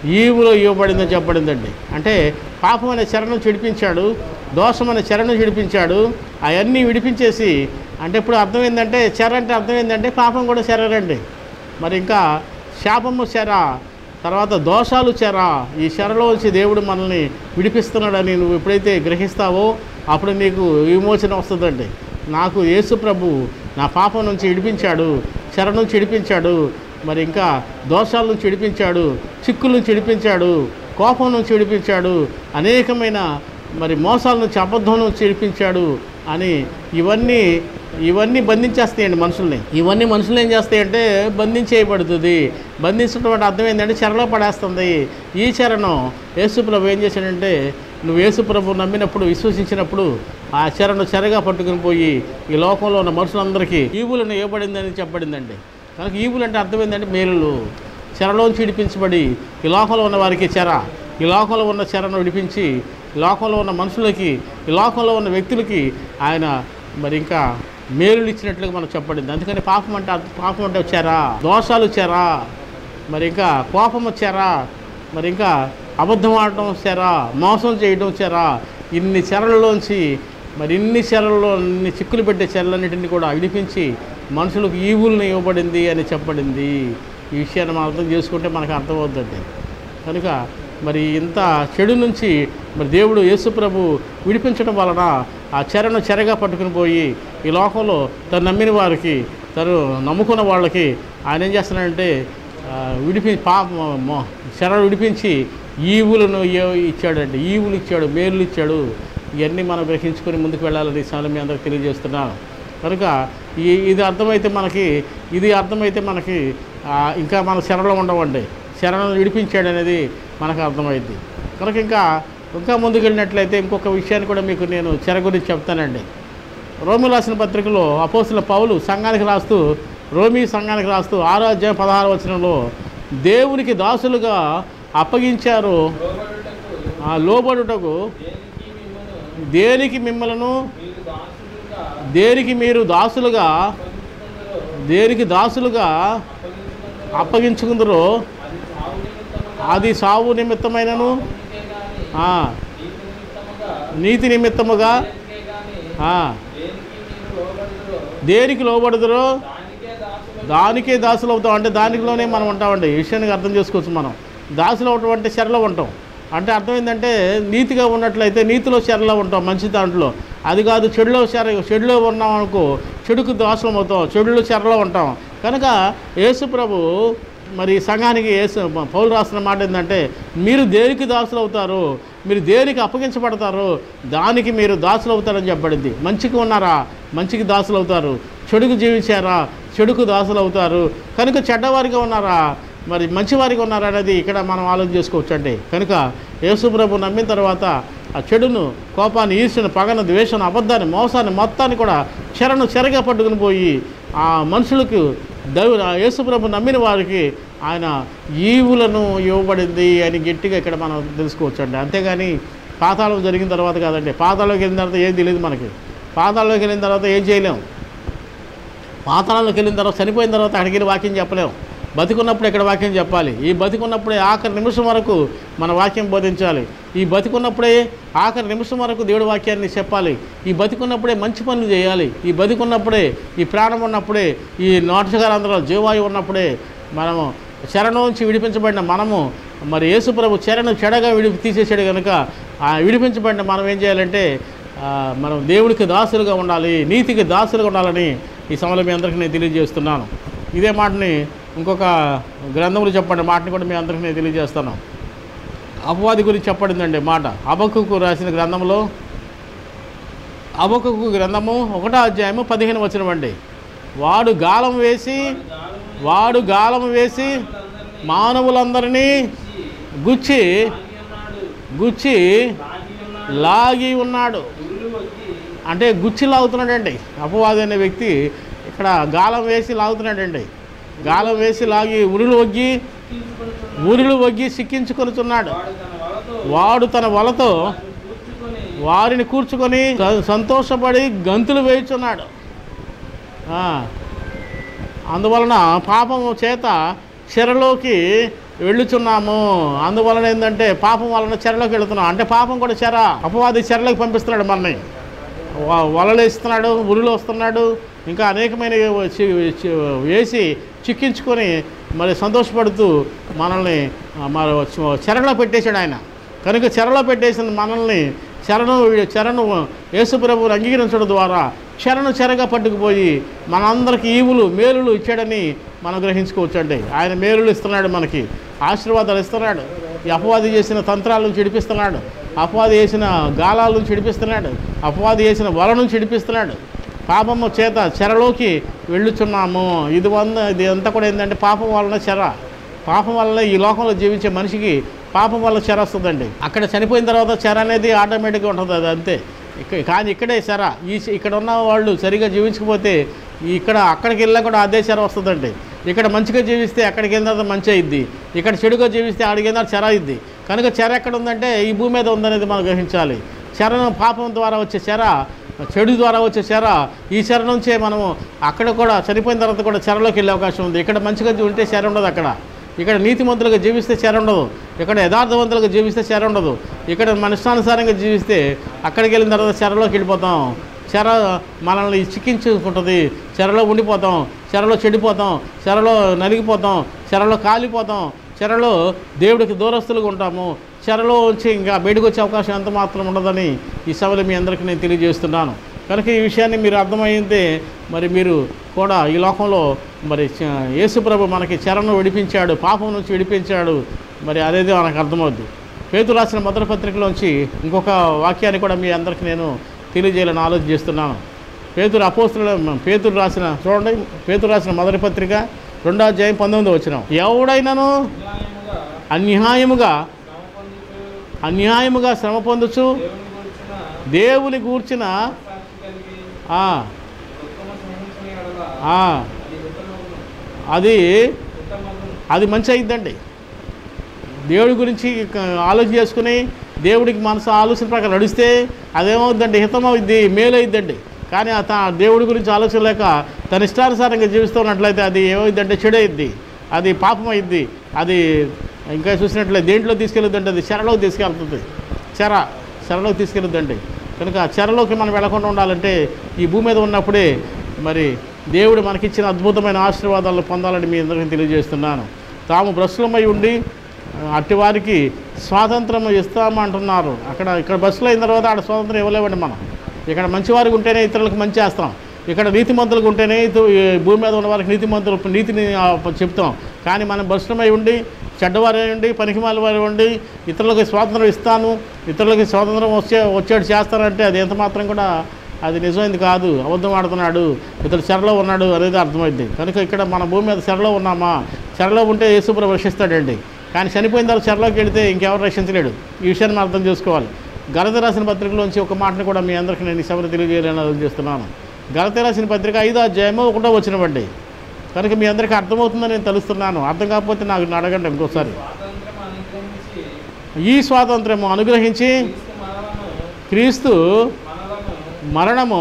ఈవులో ఇవ్వబడిందని చెప్పబడిందండి అంటే పాపం అనే చెరను చెడిపించాడు దోషం అనే చెరను చెడిపించాడు అవన్నీ విడిపించేసి అంటే ఇప్పుడు అర్థం ఏంటంటే చెర అంటే అర్థం ఏంటంటే పాపం కూడా చెరరండి మరి ఇంకా శాపము చెర తర్వాత దోషాలు చెర ఈ చెరలో వచ్చి దేవుడు మనల్ని విడిపిస్తున్నాడని నువ్వు ఎప్పుడైతే గ్రహిస్తావో అప్పుడు నీకు విమోచన వస్తుందండి నాకు యేసు ప్రభు నా పాపం నుంచి విడిపించాడు చెర నుంచి విడిపించాడు మరి ఇంకా దోషాల నుంచి విడిపించాడు చిక్కుల నుంచి విడిపించాడు కోపం నుంచి విడిపించాడు అనేకమైన మరి మోసాల నుంచి అబద్ధం నుంచి విడిపించాడు అని ఇవన్నీ ఇవన్నీ బంధించేస్తాయండి మనుషుల్ని ఇవన్నీ మనుషులు ఏం చేస్తాయంటే బంధించేయబడుతుంది బంధించడం అంటే అర్థం ఏంటంటే చెరలో పడేస్తుంది ఈ చెరను యేసుప్రభు ఏం చేశాడంటే నువ్వు యేసుప్రభు నమ్మినప్పుడు విశ్వసించినప్పుడు ఆ చెరను చెరగా పట్టుకుని పోయి ఈ లోకంలో ఉన్న మనుషులందరికీ ఈవులను ఇవ్వబడిందని చెప్పబడిందండి కనుక ఈవులు అంటే అర్థం ఏంటంటే మేలులు చెరలోంచి విడిపించబడి ఈ లోకంలో ఉన్న వారికి చెర ఈ లోకంలో ఉన్న చెరను విడిపించి ఈ లోకంలో ఉన్న మనుషులకి ఈ లోకంలో ఉన్న వ్యక్తులకి ఆయన మరి ఇంకా మేలులు ఇచ్చినట్లుగా మనకు చెప్పబడింది అందుకని పాపం అంటే అర్థ- పాపం అంటే చెర దోషాలు చెర మరి ఇంకా కోపము చెర మరి ఇంకా అబద్ధం ఆడటం చెర మోసం చేయడం చెర ఇన్ని చెరలలోంచి మరి ఇన్ని చెరలలో ఇన్ని చిక్కులు పెట్టే చెరలన్నిటిని కూడా విడిపించి మనుషులకు ఈవుల్ని ఇవ్వబడింది అని చెప్పబడింది ఈ విషయాన్ని మనం అర్థం చేసుకుంటే మనకు అర్థమవుతుంది కనుక మరి ఇంత చెడు నుంచి మరి దేవుడు యేసుప్రభు విడిపించడం వలన ఆ చెరను చెరగా పట్టుకుని పోయి ఈ లోకంలో తను నమ్మిన వారికి తను నమ్ముకున్న వాళ్ళకి ఆయన ఏం చేస్తున్నాడంటే ఆ, విడిపి పాప మొ- చెరను విడిపించి ఈవులను ఏ- ఇచ్చాడండి ఈవులు ఇచ్చాడు మేలు ఇచ్చాడు ఇవన్నీ మనం గ్రహించుకొని ముందుకు వెళ్ళాలని చాలా మీ అందరికి తెలియజేస్తున్నాను కనుక ఈ ఇది అర్థమైతే మనకి ఇది అర్థమైతే మనకి ఆ, ఇంకా మన శరణలో ఉండవండి శరణను విడిపించాడు అనేది మనకు అర్థమైంది కనుక ఇంకా ఇంకా ముందుకు వెళ్ళినట్లయితే ఇంకొక విషయాన్ని కూడా మీకు నేను చెర గురించి చెప్తానండి రోమి రాసిన పత్రికలో అపోస్తుల పౌలు సంఘానికి రాస్తూ రోమి సంఘానికి రాస్తూ ఆరో అధ్యాయం పదహారు వచనంలో దేవునికి దాసులుగా అప్పగించారు లోబడుటకు ఆ లోబడుటకు దేనికి మిమ్మల్ని దేనికి మిమ్మలను మీరు దాసులుగా దేనికి మీరు దాసులుగా అప్పగించుకుందరో దేనికి దాసులుగా అప్పగించుకుందరో అప్పగించుకుందరో అది సావు అది సావు నిమిత్తముగా నిమిత్తమైనను నీకే గాని ఆ, నీతి నిమిత్తముగా నీతి నిమిత్తముగా దేనికే గాని ఆ, దేనికి మీరు దేనికి లోబడుదురో లోబడుదురో దానికే దాసులు దానికే దాసులు అవుతాం అంటే దానిలోనే మనం ఉంటామండి ఈ విషయానికి అర్థం చేసుకోవచ్చు మనం దాసులు అవటం అంటే చెరలో ఉంటాం అంటే అర్థం ఏంటంటే నీతిగా ఉన్నట్లయితే నీతిలో చెరలో ఉంటాం మంచి దాంట్లో అది కాదు చెడులో చెర చెడులో ఉన్నాం అనుకో చెడుకు దాసులం అవుతాం చెడులో చెరలో ఉంటాం కనుక యేసు ప్రభు మరి సంఘానికి యేసు పౌలు రాసిన మాట ఏంటంటే మీరు దేనికి దాసులు అవుతారు మీరు దేనికి అప్పగించబడతారు దానికి మీరు దాసులు అవుతారని చెప్పబడింది మంచికి ఉన్నారా మంచికి దాసులు అవుతారు చెడుకు జీవించారా చెడుకు దాసులు అవుతారు కనుక చెడ్డవారిగా ఉన్నారా మరి మంచివారిగా ఉన్నారా అనేది ఇక్కడ మనం ఆలోచన చేసుకోవచ్చు అండి కనుక యేసుప్రభు నమ్మిన తర్వాత ఆ చెడును కోపాన్ని ఈర్ష్యను పగను ద్వేషను అబద్ధాన్ని మోసాన్ని మొత్తాన్ని కూడా చెరను చెరగా పట్టుకుని పోయి ఆ మనుషులకు దైవ ఆ యేసుప్రభు నమ్మిన వారికి ఆయన ఈవులను ఇవ్వబడింది అని గట్టిగా ఇక్కడ మనం తెలుసుకోవచ్చు అండి అంతేగాని పాతాళం జరిగిన తర్వాత కాదండి పాతాళంలోకి వెళ్ళిన తర్వాత ఏం తెలియదు మనకి పాతాళంలోకి వెళ్ళిన తర్వాత ఏం చేయలేం పాతాళంలోకి వెళ్ళిన తర్వాత చనిపోయిన తర్వాత అక్కడికి వెళ్ళి వాక్యం చెప్పలేం బతికున్నప్పుడు ఇక్కడ వాక్యం చెప్పాలి ఈ బతికున్నప్పుడే ఆఖరి నిమిషం వరకు మన వాక్యం బోధించాలి ఈ బతికున్నప్పుడే ఆఖరి నిమిషం వరకు దేవుడి వాక్యాన్ని చెప్పాలి ఈ బతికున్నప్పుడే మంచి పనులు చేయాలి ఈ బతికున్నప్పుడే ఈ ప్రాణం ఉన్నప్పుడే ఈ నోటగారంధ్రంలో జీవాయు ఉన్నప్పుడే మనము శరణం నుంచి విడిపించబడిన మనము మరి యేసుప్రభు చెరను చెడగా విడి తీసేసాడు కనుక ఆ విడిపించబడిన మనం ఏం చేయాలంటే ఆ, మనం దేవుడికి దాసులుగా ఉండాలి నీతికి దాసులుగా ఉండాలని ఈ సమయంలో మీ అందరికీ నేను తెలియజేస్తున్నాను ఇదే మాటని ఇంకొక గ్రంథంలో చెప్పండి మాటని కూడా మీ అందరికీ నేను తెలియజేస్తాను అపవాది గురించి చెప్పడిందండి మాట అబకుకు రాసిన గ్రంథంలో అబకుకు గ్రంథము ఒకటో అధ్యాయము పదిహేను వచ్చినవండి వాడు గాలం వేసి వాడు గాలం వేసి మానవులందరినీ గుచ్చి గుచ్చి లాగి ఉన్నాడు అంటే గుచ్చి లాగుతున్నాడండి అపవాది అనే వ్యక్తి ఇక్కడ గాలం వేసి లాగుతున్నాడండి గాలం వేసి లాగి ఉరులు వగ్గి ఉరులు వగ్గి సిక్కించుకొనుచున్నాడు వాడు తన వలతో వాడు తన వలతో కూర్చుకొని వారిని కూర్చుకొని స- సంతోషపడి గంతులు వేయుచున్నాడు ఆ. అందువలన పాపము చేత చెరలోకి వెళ్ళుచున్నాము అందువలన ఏంటంటే పాపం వలన చెరలోకి వెళుతున్నాం అంటే పాపం కూడా చెర అపవాది చెరలోకి పంపిస్తున్నాడు మనల్ని వ- వలలు వేస్తున్నాడు ఉరులు వస్తున్నాడు ఇంకా అనేకమైన చి- చి- వేసి చిక్కించుకొని మరి సంతోషపడుతూ మనల్ని ఆ, మరి చ- చెరలో పెట్టేశాడు ఆయన కనుక చెరలో పెట్టేసిన మనల్ని చెరను చెరను యేసుప్రభువుని అంగీకరించడం ద్వారా చెరను చెరగా పట్టుకుపోయి మనందరికీ ఈవులు మేలులు ఇచ్చాడని మనం గ్రహించుకోవచ్చండి ఆయన మేలులు ఇస్తున్నాడు మనకి ఆశీర్వాదాలు ఇస్తున్నాడు ఈ అపవాది చేసిన తంత్రాలను చెడిపిస్తున్నాడు అపవాది చేసిన గాలాలను చెడిపిస్తున్నాడు అపవాది చేసిన వలను చెడిపిస్తున్నాడు పాపము చేత చెరలోకి వెళ్ళుచున్నాము ఇది వంద ఇది అంతా కూడా ఏంటంటే పాపం వలన చెర పాపం వల్ల ఈ లోకంలో జీవించే మనిషికి పాపం వల్ల చెర వస్తుందండి అక్కడ చనిపోయిన తర్వాత చెర అనేది ఆటోమేటిక్గా ఉంటుంది అది అంతే ఇక్క- కానీ ఇక్కడే చెర ఈ ఇక్కడ ఉన్న వాళ్ళు సరిగా జీవించకపోతే ఇక్కడ అక్కడికి వెళ్ళినా కూడా అదే చెర వస్తుందండి ఇక్కడ మంచిగా జీవిస్తే అక్కడికి వెళ్ళిన తర్వాత మంచి అయింది ఇక్కడ చెడుగా జీవిస్తే ఆడికి వెళ్ళిన చెర అయింది కనుక చెర ఎక్కడ ఉందంటే ఈ భూమి మీద ఉందనేది మనం గ్రహించాలి చెరను పాపం ద్వారా వచ్చే చెర చెడు ద్వారా వచ్చే చెర ఈ చెర నుంచే మనము అక్కడ కూడా చనిపోయిన తర్వాత కూడా చెరలోకి వెళ్ళే అవకాశం ఉంది ఇక్కడ మంచిగా ఉంటే చెర ఉండదు అక్కడ ఇక్కడ నీతిమంతులుగా జీవిస్తే చెర ఉండదు ఇక్కడ యథార్థవంతులుగా జీవిస్తే చెర ఉండదు ఇక్కడ మన ఇష్టానుసారంగా జీవిస్తే అక్కడికి వెళ్ళిన తర్వాత చెరలోకి వెళ్ళిపోతాం చెర మనల్ని చిక్కించుకుంటుంది చెరలో ఉండిపోతాం చెరలో చెడిపోతాం చెరలో నలిగిపోతాం చెరలో కాలిపోతాం చెరలో దేవుడికి దూరస్తులుగా ఉంటాము చెరలో వచ్చి ఇంకా బయటకు వచ్చే అవకాశం ఎంత మాత్రం ఉండదని ఈ సభలో మీ అందరికీ నేను తెలియజేస్తున్నాను కనుక ఈ విషయాన్ని మీరు అర్థమైందే మరి మీరు కూడా ఈ లోకంలో మరి చ- యేసుప్రభు మనకి చెరను విడిపించాడు పాపం నుంచి విడిపించాడు మరి అనేది మనకు అర్థమవుద్ది పేతురు రాసిన మొదటి పత్రికలోంచి ఇంకొక వాక్యాన్ని కూడా మీ అందరికీ నేను తెలియజేయాలని ఆలోచన చేస్తున్నాను పేతురు అపోస్తుల పేతురు రాసిన చూడండి పేతురు రాసిన మొదటి పత్రిక రెండో అధ్యాయం పంతొమ్మిది వచ్చిన ఎవడైనాను అన్యాయముగా అన్యాయముగా శ్రమ పొందుతూ అన్యాయముగా శ్రమ పొందుచు దేవుని దేవుని గురించిన గూర్చిన సాక్షి కలిగి ఆ, ఉత్తమ సహించిన ఎడల ఆ, అది ఉత్తమగును అది ఉత్తమగును అది మంచి అయిద్దండి దేవుడి గురించి క- ఆలోచన చేసుకుని దేవుడికి మనసు ఆలోచన ప్రకారం నడిస్తే అదేమవుద్దండి హితమవుద్ది మేలు అయిద్దండి కానీ ఆ తా దేవుడి గురించి ఆలోచన లేక తన ఇష్టానుసారంగా జీవిస్తున్నట్లయితే అది ఏమైందంటే చెడు అయిద్ది అది పాపం అయిద్ది అది ఇంకా చూసినట్లయితే దేంట్లో తీసుకెళ్ళొద్దంటే అది చెరలోకి తీసుకెళ్తుంది చెర చెరలోకి తీసుకెళ్ళొద్దండి కనుక ఆ చెరలోకి మనం వెళ్లకుండా ఉండాలంటే ఈ భూమి మీద ఉన్నప్పుడే మరి దేవుడు మనకిచ్చిన అద్భుతమైన ఆశీర్వాదాలను పొందాలని మీ అందరికీ తెలియజేస్తున్నాను తాము భ్రష్టులమై ఉండి ఆ, అట్టివారికి స్వాతంత్రం ఇస్తామంటున్నారు అక్కడ ఇక్కడ బస్సులో అయిన తర్వాత ఆడ స్వాతంత్రం ఇవ్వలేమండి మనం ఇక్కడ మంచివారికి ఉంటేనే ఇతరులకు మంచి చేస్తాం ఇక్కడ నీతిమంతులకు ఉంటేనే ఇతు- ఈ భూమి మీద ఉన్న వారికి నీతిమంతులు నీతిని ఆ, చెప్తాం కానీ మనం భ్రష్టమై ఉండి చెడ్డవారు ఉండి పనికిమాల వారు ఉండి ఇతరులకు స్వాతంత్రం ఇస్తాను ఇతరులకి స్వాతంత్రం వచ్చే వచ్చేట్టు చేస్తానంటే అది ఎంత మాత్రం కూడా అది నిజమైంది కాదు అబద్ధం ఆడుతున్నాడు ఇతడు చెరలో ఉన్నాడు అనేది అర్థమైంది కనుక ఇక్కడ మన భూమి మీద చెరలో ఉన్నామా చెరలో ఉంటే యేసుప్రభు రక్షిస్తాడండి కానీ చనిపోయిన తర్వాత చెరలోకి వెళితే ఇంకెవరు రక్షించలేడు ఈ విషయాన్ని మనం అర్థం చేసుకోవాలి గలత రాసిన పత్రికలోంచి ఒక మాటను కూడా మీ అందరికీ నేను ఈ సభను తెలియజేయాలని ఆలోచిస్తున్నాను గలత రాసిన పత్రిక ఐదో అధ్యాయమో ఒకటో వచ్చినవండి కనుక మీ అందరికీ అర్థమవుతుందని నేను తెలుస్తున్నాను అర్థం కాకపోతే నాకు అడగండి ఇంకోసారి స్వాతంత్రం అనుగ్రహించి ఈ స్వాతంత్రము అనుగ్రహించి క్రీస్తు క్రీస్తు మనలను మనలను మరణము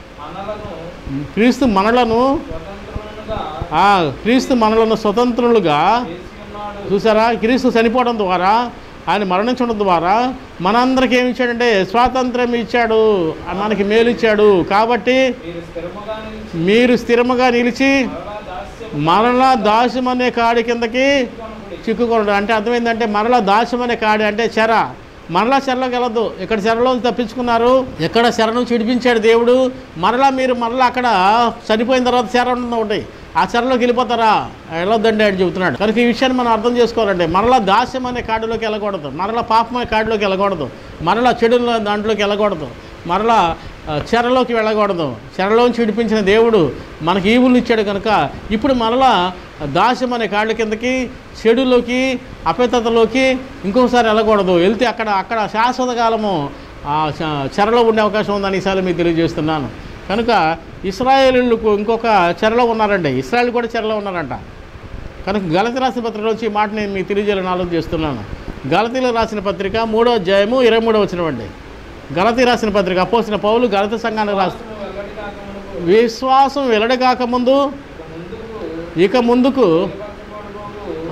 మనలను క్రీస్తు మనలను స్వతంత్రులుగా ఆ, క్రీస్తు మనలను స్వతంత్రులుగా చేసి ఉన్నాడు చూసారా క్రీస్తు చనిపోవడం ద్వారా ఆయన మరణించడం ద్వారా మనందరికి ఏమి ఇచ్చాడంటే స్వాతంత్రం ఇచ్చాడు మనకి మేలు ఇచ్చాడు కాబట్టి మీరు స్థిరముగా నిలిచి మీరు స్థిరముగా నిలిచి మరలా దాస్యం మరలా దాస్యం అనే కాడి కిందకి కొనుకుడి. చిక్కుకోవడం అంటే అర్థమైందంటే మరలా దాస్యం అనే కాడి అంటే చెర మరలా చెరలోకి వెళ్ళదు ఇక్కడ చెరలో తప్పించుకున్నారు ఎక్కడ చెర నుంచి విడిపించాడు దేవుడు మరలా మీరు మరలా అక్కడ చనిపోయిన తర్వాత చెర ఉంటుంది ఒకటి ఆ చెరలోకి వెళ్ళిపోతారా వెళ్ళొద్దండి అని చెబుతున్నాడు కనుక ఈ విషయాన్ని మనం అర్థం చేసుకోవాలండి మరలా దాస్యం అనే కాడులోకి వెళ్ళకూడదు మరలా పాపం అనే కాడులోకి వెళ్ళకూడదు మరలా చెడు దాంట్లోకి వెళ్ళకూడదు మరలా ఆ, చెరలోకి వెళ్ళకూడదు చెరలోంచి విడిపించిన దేవుడు మనకి ఈవులు ఇచ్చాడు కనుక ఇప్పుడు మరలా దాస్యం అనే కాళ్ళ కిందకి చెడులోకి అపేతతలోకి ఇంకొకసారి వెళ్ళకూడదు వెళ్తే అక్కడ అక్కడ శాశ్వత కాలము ఆ చ- చెరలో ఉండే అవకాశం ఉందని ఈసారి మీకు తెలియజేస్తున్నాను కనుక ఇస్రాయేలీలకు ఇంకొక చెరలో ఉన్నారండి ఇస్రాయేల్ కూడా చెరలో ఉన్నారంట కనుక గలతి రాసిన పత్రిక నుంచి ఈ మాట నేను మీకు తెలియజేయాలని ఆలోచన చేస్తున్నాను గలతీలో రాసిన పత్రిక మూడో అధ్యాయము ఇరవై మూడో వచ్చినవండి గలతీ రాసిన పత్రిక అపోసిన పౌలు గలతి సంఘానికి రాసి వాసన వెల్లడి కాకమునుపు విశ్వాసం వెల్లడి కాకముందు ఇక ముందుకు ఇక ముందుకు ఏర్పరచబడబోవు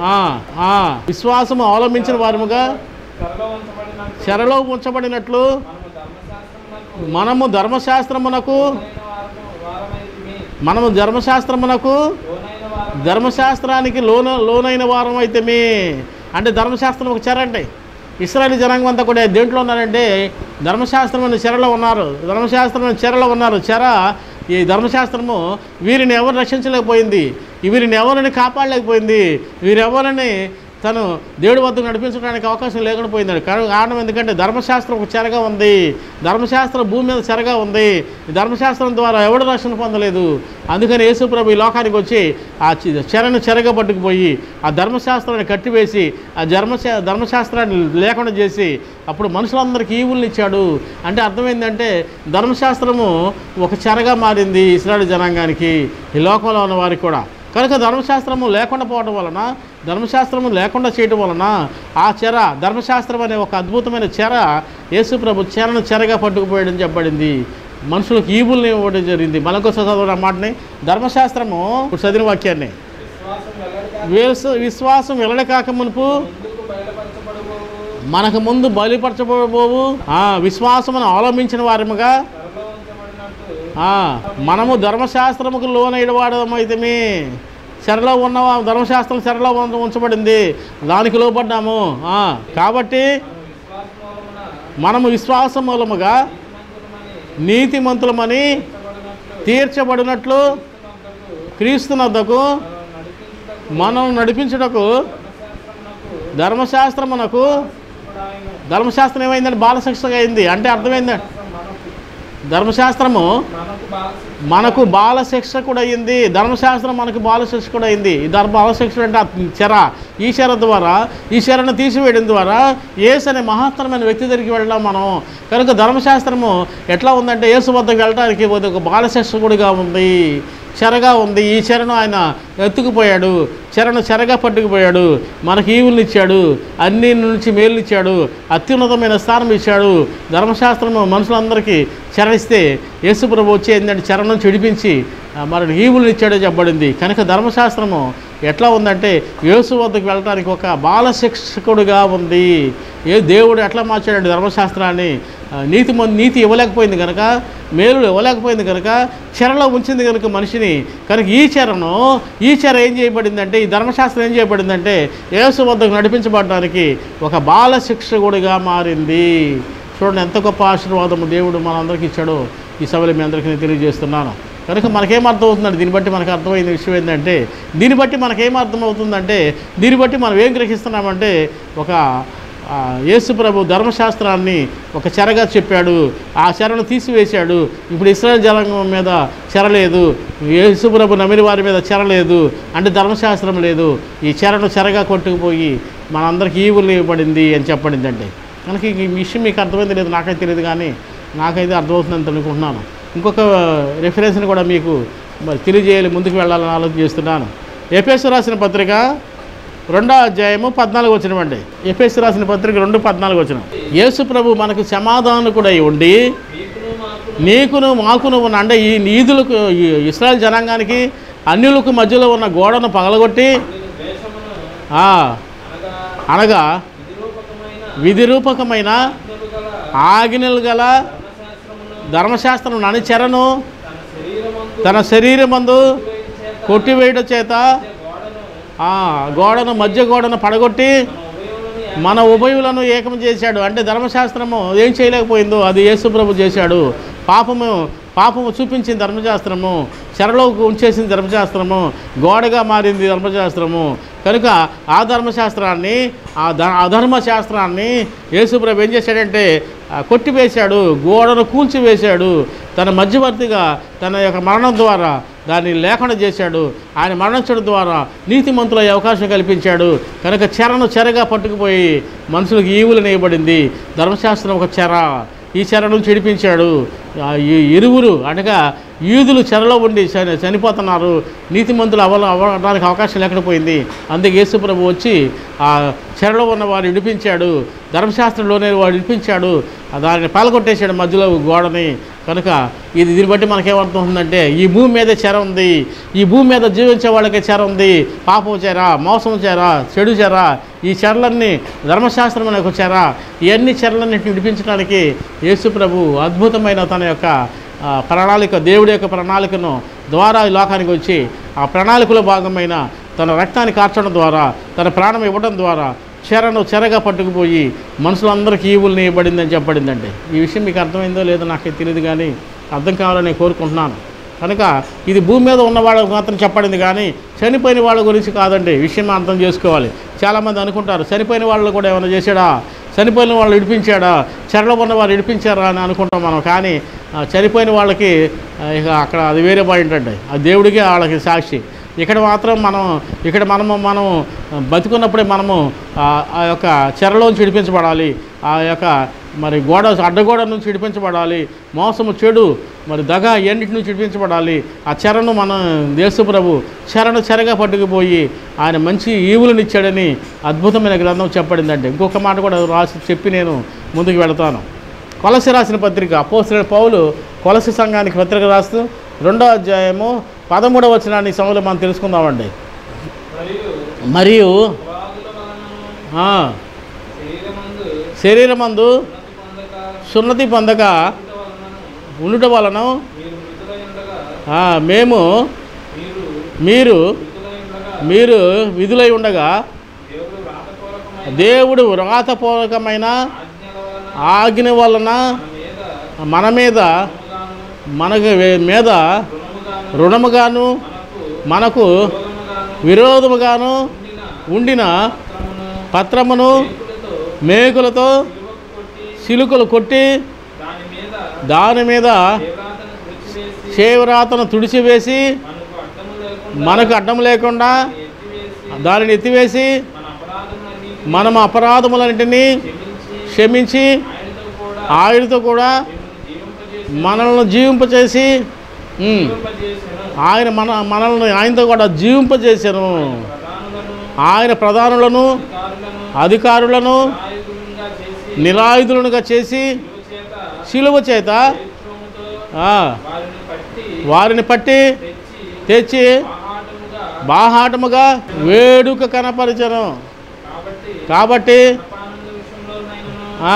ఆ, ఆ, విశ్వాసము అవలంబించిన వారముగా త్వరలో ఉంచబడినట్టు చెరలో ఉంచబడినట్లు మనము ధర్మశాస్త్రమునకు మనము ధర్మశాస్త్రమునకు లోనైన వారము వారమైతిమి మనము ధర్మశాస్త్రమునకు లోనైన వారము ధర్మశాస్త్రానికి లోన లోనైన వారం అయితే మీ అంటే ధర్మశాస్త్రం ఒక చెర అంటే ఇస్రాయల్ జనాంగం అంతా కూడా దేంట్లో ఉన్నారంటే ధర్మశాస్త్రం అనే చెరలో ఉన్నారు ధర్మశాస్త్రం అనే చెరలో ఉన్నారు చెర ఈ ధర్మశాస్త్రము వీరిని ఎవరు రక్షించలేకపోయింది వీరిని ఎవరిని కాపాడలేకపోయింది వీరెవరిని తను దేవుడి వద్దకు నడిపించడానికి అవకాశం లేకుండా పోయింది కానీ కారణం ఎందుకంటే ధర్మశాస్త్రం ఒక చెరగా ఉంది ధర్మశాస్త్రం భూమి మీద చెరగా ఉంది ఈ ధర్మశాస్త్రం ద్వారా ఎవడు రక్షణ పొందలేదు అందుకని యేసుప్రభు ఈ లోకానికి వచ్చి ఆ చి- చెరను చెరగా పట్టుకుపోయి ఆ ధర్మశాస్త్రాన్ని కట్టివేసి ఆ ధర్మశా ధర్మశాస్త్రాన్ని లేకుండా చేసి అప్పుడు మనుషులందరికీ ఈవుల్ని ఇచ్చాడు అంటే అర్థమైందంటే ధర్మశాస్త్రము ఒక చెరగా మారింది ఇస్రాయల్ జనాంగానికి ఈ లోకంలో ఉన్న వారికి కూడా కనుక ధర్మశాస్త్రము లేకుండా పోవడం వలన ధర్మశాస్త్రము లేకుండా చేయడం వలన ఆ చెర ధర్మశాస్త్రం అనే ఒక అద్భుతమైన చెర యేసు ప్రభు చెరను చెరగా పట్టుకుపోయడం చెప్పబడింది మనుషులకు ఈవుల్ని ఇవ్వడం జరిగింది మళ్ళొకసారి చదవడం ఆ మాటని ధర్మశాస్త్రము ఇప్పుడు చదివిన వాక్యాన్ని విశ్వాసం వెల్లడిగా విశ్వ విశ్వాసం వెల్లడికాక మునుపు ముందుకు బయలుపరచబడబోవు మనకు ముందు బయలుపరచబోవు ఆ విశ్వాసమును అవలంబించిన వారముగా త్వరలో ఉంచబడినట్టు ఆ, మనము ధర్మశాస్త్రముకు లోనైడవాడమైతే చెరలో ఉన్న ధర్మశాస్త్రం చెరలో ఉంచ- ఉంచబడింది దానికి లోపడ్డాము ఆ, కాబట్టి మనము విశ్వాస మూలమున మనము విశ్వాస మూలముగా నీతిమంతులమని నీతిమంతులమని చెప్పబడినట్లు తీర్చబడినట్లు క్రీస్తునందుకు క్రీస్తునద్దకు మనం మనం నడిపించుటకు నడిపించుటకు ధర్మశాస్త్రమునకు ధర్మశాస్త్రమునకు ఇప్పుడు ఆయన ధర్మశాస్త్రం ఏమైందంటే బాలశిక్షగా అయింది అంటే అర్థమైందండి మనకు ధర్మశాస్త్రము మనకు బాలశిక్ష మనకు బాల శిక్ష కూడా అయింది ధర్మశాస్త్రం మనకు బాల శిక్ష కూడా అయింది ఈ ధర్మ బాల శిక్ష అంటే ఆ చెర ఈ చెర ద్వారా ఈ చెరను తీసివేయడం ద్వారా ఏసు అనే మహత్తరమైన వ్యక్తి దగ్గరికి వెళ్ళాం మనం కనుక ధర్మశాస్త్రము ఎట్లా ఉందంటే యేసు వద్దకు వెళ్ళడానికి ఒక బాల శిక్ష కూడా ఉంది చెరగా ఉంది ఈ చెరను ఆయన ఎత్తుకుపోయాడు చెరను చెరగా పట్టుకుపోయాడు మనకి ఈవుల్ని ఇచ్చాడు అన్ని నుంచి మేలు ఇచ్చాడు అత్యున్నతమైన స్థానం ఇచ్చాడు ధర్మశాస్త్రము మనుషులందరికీ చెరనిస్తే యేసుప్రభు వచ్చి ఏంటంటే చెరను చెడిపించి ఆ, మరి ఈవుల్ని ఇచ్చాడో చెప్పబడింది కనుక ధర్మశాస్త్రము ఎట్లా ఉందంటే యేసు వద్దకు వెళ్ళడానికి ఒక బాల శిక్షకుడుగా ఉంది ఏ దేవుడు ఎట్లా మార్చాడు ధర్మశాస్త్రాన్ని ఆ, నీతి మొ- నీతి ఇవ్వలేకపోయింది కనుక మేలు ఇవ్వలేకపోయింది కనుక చెరలో ఉంచింది కనుక మనిషిని కనుక ఈ చెరను ఈ చెర ఏం చేయబడిందంటే ఈ ధర్మశాస్త్రం ఏం చేయబడిందంటే యేసు వద్దకు నడిపించబడడానికి ఒక బాల శిక్షకుడిగా మారింది చూడండి ఎంత గొప్ప ఆశీర్వాదము దేవుడు మనందరికీ ఇచ్చాడో ఈ సభలో మీ అందరికీ నేను తెలియజేస్తున్నాను కనుక మనకేం అర్థం అవుతుందంటే దీన్ని బట్టి మనకు అర్థమైన విషయం ఏంటంటే దీన్ని బట్టి మనకేం అర్థం అవుతుందంటే దీన్ని బట్టి మనం ఏం గ్రహిస్తున్నామంటే ఒక ఆ, యేసు ప్రభు ధర్మశాస్త్రాన్ని ఒక చెరగా చెప్పాడు ఆ చెరను తీసివేశాడు ఇప్పుడు ఇస్రాయల్ జనాంగం మీద చెర లేదు యేసు ప్రభు నమ్మిన వారి మీద చెర లేదు అంటే ధర్మశాస్త్రం లేదు ఈ చెరను చెరగా కొట్టుకుపోయి మనందరికీ ఈవులు ఇవ్వబడింది అని చెప్పబడిందండి కనుక ఈ విషయం మీకు అర్థమైంది లేదు నాకైతే తెలియదు కానీ నాకైతే అర్థమవుతుందని అనుకుంటున్నాను ఇంకొక రెఫరెన్స్ని కూడా మీకు మరి తెలియజేయాలి ముందుకు వెళ్ళాలని ఆలోచన చేస్తున్నాను ఎఫ్ఎస్ రాసిన పత్రిక రెండో అధ్యాయము పద్నాలుగు వచ్చినవండి ఎఫ్ఎస్ రాసిన పత్రిక రెండు పద్నాలుగు వచ్చిన యేసు ప్రభు మనకు సమాధానకుడై ఉండి మీకును మాకు నీకును మాకును ఉన్న అంటే ఈ నీదులకు ఈ ఇస్రాయల్ జనాంగానికి అన్యులకు మధ్యలో ఉన్న గోడను పగలగొట్టి మీరు ద్వేషమును ఆ, అనగా అనగా విధిరూపకమైన విధిరూపకమైన ఆజ్ఞలు గల ఆజ్ఞలు గల ధర్మశాస్త్రమును ధర్మశాస్త్రం ననిచెరను తన శరీరమందు తన శరీరమందు చేత కొట్టివేయడం చేత గోడను ఆ, గోడను మధ్య గోడను పడగొట్టి తన ఉభయములని మన ఉభయులను ఏకం చేశాడు అంటే ధర్మశాస్త్రము ఏం చేయలేకపోయిందో అది యేసుప్రభు చేశాడు పాపము పాపము చూపించింది ధర్మశాస్త్రము చెరలో ఉంచేసింది ధర్మశాస్త్రము గోడగా మారింది ధర్మశాస్త్రము కనుక ఆ ధర్మశాస్త్రాన్ని ఆ ధ అధర్మశాస్త్రాన్ని యేసుప్రభు ఏం చేశాడంటే ఆ, కొట్టివేశాడు గోడను కూల్చివేశాడు తన మధ్యవర్తిగా తన యొక్క మరణం ద్వారా దాన్ని లేకుండా చేశాడు ఆయన మరణించడం ద్వారా నీతిమంతులయ్యే అవకాశం కల్పించాడు కనుక చెరను చెరగా పట్టుకుపోయి మనుషులకు ఈవులు నేయబడింది ధర్మశాస్త్రం ఒక చెర ఈ చెరను చెడిపించాడు ఆ ఈ ఇరువురు అనగా యూదులు చెరలో ఉండి చని చనిపోతున్నారు నీతిమంతులు అవ అవ్వడానికి అవకాశం లేకుండా పోయింది అందుకే యేసుప్రభు వచ్చి ఆ చెరలో ఉన్న వారు విడిపించాడు ధర్మశాస్త్రంలోనే వాడు విడిపించాడు ఆ దానిని పాల్గొట్టేశాడు మధ్యలో గోడని కనుక ఇది దీన్ని బట్టి మనకేమర్థమవుతుందంటే ఈ భూమి మీద చెర ఉంది ఈ భూమి మీద జీవించే వాళ్ళకి చెర ఉంది పాపం చెర మోసం చెర చెడు చెర ఈ చెరలన్నీ ధర్మశాస్త్రం అనే ఒక చెర ఇవన్నీ చెరలన్నింటిని విడిపించడానికి యేసు ప్రభు అద్భుతమైన తన యొక్క ఆ, ప్రణాళిక దేవుడి యొక్క ప్రణాళికను ద్వారా ఈ లోకానికి వచ్చి ఆ ప్రణాళికలో భాగమైన తన రక్తాన్ని కార్చడం ద్వారా తన ప్రాణం ఇవ్వడం ద్వారా చెరను చెరగా పట్టుకుపోయి మనుషులందరికీ ఈవుల్ని ఇవ్వబడిందని చెప్పబడిందండి ఈ విషయం మీకు అర్థమైందో లేదో నాకు తెలియదు కానీ అర్థం కావాలని నేను కోరుకుంటున్నాను కనుక ఇది భూమి మీద ఉన్న వాళ్ళకు మాత్రం చెప్పడింది కానీ చనిపోయిన వాళ్ళ గురించి కాదండి విషయం అర్థం చేసుకోవాలి చాలామంది అనుకుంటారు చనిపోయిన వాళ్ళు కూడా ఏమైనా చేశాడా చనిపోయిన వాళ్ళు ఇడిపించాడా చెరలో ఉన్న వాళ్ళు ఇడిపించారా అని అనుకుంటాం మనం కానీ ఆ, చనిపోయిన వాళ్ళకి ఆ, ఇక అక్కడ అది వేరే పాయింట్ అండి ఆ దేవుడికే వాళ్ళకి సాక్షి ఇక్కడ మాత్రం మనం ఇక్కడ మనము మనం బతికున్నప్పుడే మనము ఆ ఆ యొక్క చెరలోంచి విడిపించబడాలి ఆ యొక్క మరి గోడ అడ్డగోడ నుంచి విడిపించబడాలి మోసము చెడు మరి దగ ఎన్నిటి నుంచి విడిపించబడాలి ఆ చెరను మన దేశప్రభు చెరను చెరగా పట్టుకుపోయి ఆయన మంచి ఈవులను ఇచ్చాడని అద్భుతమైన గ్రంథం చెప్పబడిందండి ఇంకొక మాట కూడా రాసి చెప్పి నేను ముందుకు వెళతాను కొలసి రాసిన పత్రిక అపోసిన పౌలు కొలసి సంఘానికి పత్రిక రాస్తూ రెండో అధ్యాయము పదమూడవ వచనాన్ని ఈ సమయంలో మనం తెలుసుకుందామండి మరియు మరియు పురాగుల వలనను ఆ, శరీరమందు శరీరమందు ఉన్నతి పొందక సున్నతి పొందక ఉండుట వలనను ఉండుట వలన మీరు మృతులై ఉండగా ఆ, మేము మీరు మీరు మృతులై ఉండగా మీరు విధులై ఉండగా దేవుడు వ్రాతపూర్వకమైన దేవుడు వ్రాతపూర్వకమైన ఆజ్ఞల వలన ఆజ్ఞ వలన మన మీద మన మీద రుణముగాను మనకు వే- మీద రుణముగాను రుణముగాను మనకు మనకు విరోధముగాను విరోధముగాను ఉండిన ఉండిన పత్రమును పత్రమును మేకులతో మేకులతో సిలువకు కొట్టి సిలుకలు కొట్టి దాని మీద దాని మీద దేవరాతను తుడిచివేసి చేవరాతను తుడిచివేసి మనకు అడ్డము లేకుండా మనకు అడ్డం లేకుండా ఎత్తివేసి దానిని ఎత్తివేసి మన అపరాధములన్నీ మనం అపరాధములన్నింటినీ క్షమించి క్షమించి ఆయనతో కూడా ఆయుడితో కూడా మిమ్మల్ని జీవింపజేసి మనల్ని జీవింపచేసి ఉమ్, జీవింపజేసెను. ఆయన మన మనల్ని ఆయనతో కూడా జీవింపజేశాను ప్రధానులను ఆయన ప్రధానులను అధికారులను అధికారులను నాయకులుగా చేసి నిరాయుధులుగా చేసి శిలువ చేత శిలువ చేత చిత్రముతో ఆ, వారిని పట్టి వారిని పట్టి తెచ్చి తెచ్చి ఆహాటముగా బాహాటముగా వేడుక కనపరిచను కాబట్టి కాబట్టి అన్నపానముల విషయంలోనైనను ఆ,